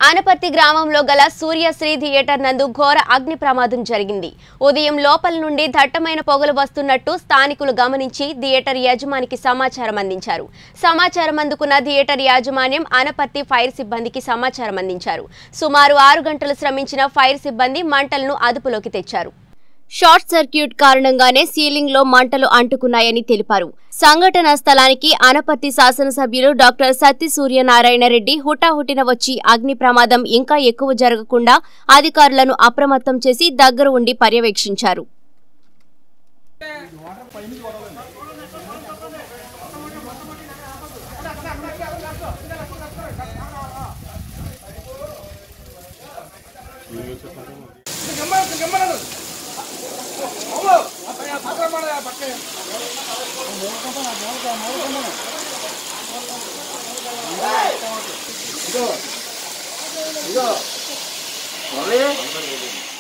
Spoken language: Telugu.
ఆనపర్తి గ్రామంలో గల సూర్యశ్రీ థియేటర్ నందు ఘోర అగ్ని ప్రమాదం జరిగింది ఉదయం లోపల నుండి దట్టమైన పొగలు వస్తున్నట్టు స్థానికులు గమనించి థియేటర్ యజమానికి సమాచారం అందించారు సమాచారం అందుకున్న థియేటర్ యాజమాన్యం ఆనపర్తి ఫైర్ సిబ్బందికి సమాచారం అందించారు సుమారు ఆరు గంటలు శ్రమించిన ఫైర్ సిబ్బంది మంటలను అదుపులోకి తెచ్చారు షార్ట్ సర్క్యూట్ కారణంగానే సీలింగ్ లో మంటలు అంటుకున్నాయని తెలిపారు సంఘటన స్థలానికి అనపర్తి శాసనసభ్యులు డాక్టర్ సత్తి సూర్యనారాయణ రెడ్డి హుటాహుటిన వచ్చి అగ్ని ప్రమాదం ఇంకా ఎక్కువ జరగకుండా అధికారులను అప్రమత్తం చేసి దగ్గర ఉండి పర్యవేక్షించారు ఇదో ఇదో